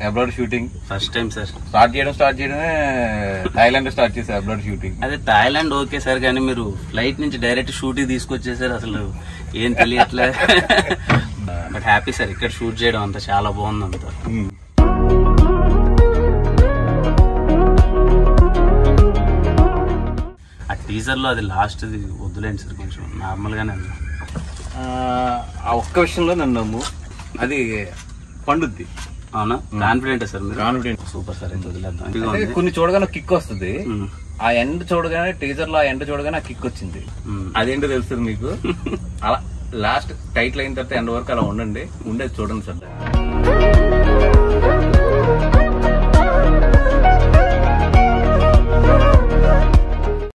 Abroad shooting first time sir start చేయడం start చేయడమే Thailand start చేసా అబ్రాడ్ షూటింగ్ అదే థాయిలాండ్ ఓకే సార్ కానీ మీరు ఫ్లైట్ నుంచి డైరెక్ట్ షూట్ తీసుకొచ్చేసారు అసలు ఏం తెలియట్లే బట్ హ్యాపీ సార్ ఇక్కడ షూట్ చేయడం అంతా చాలా బాగుంది అంతా ఆ టీజర్ లో అది లాస్ట్ వద్దులేండి సార్ కొంచెం నార్మల్ గానే ఉంది ఆ ఒక్క విషయంలో నన్ను నమ్ము అది పండుద్ది అవునా కాన్ఫిడెంట్ సార్ మీరు కాన్ఫిడెంట్ సూపర్ సార్ అయితే వదిలేద్దాం అంటే ఇదిగో ఉంది. కొన్ని చూడగానే కిక్ వస్తుంది ఉమ్, ఆ ఎండ్ చూడగానే టీజర్ లో ఆ ఎండ్ చూడగానే ఆ కిక్ వచ్చింది ఉమ్. అదేంటో తెలుస్తుంది మీకు అలా లాస్ట్ టైటిల్ అయిన తర్వాత ఎండ్ వరకు అలా ఉండండి ఉండేది చూడండి సార్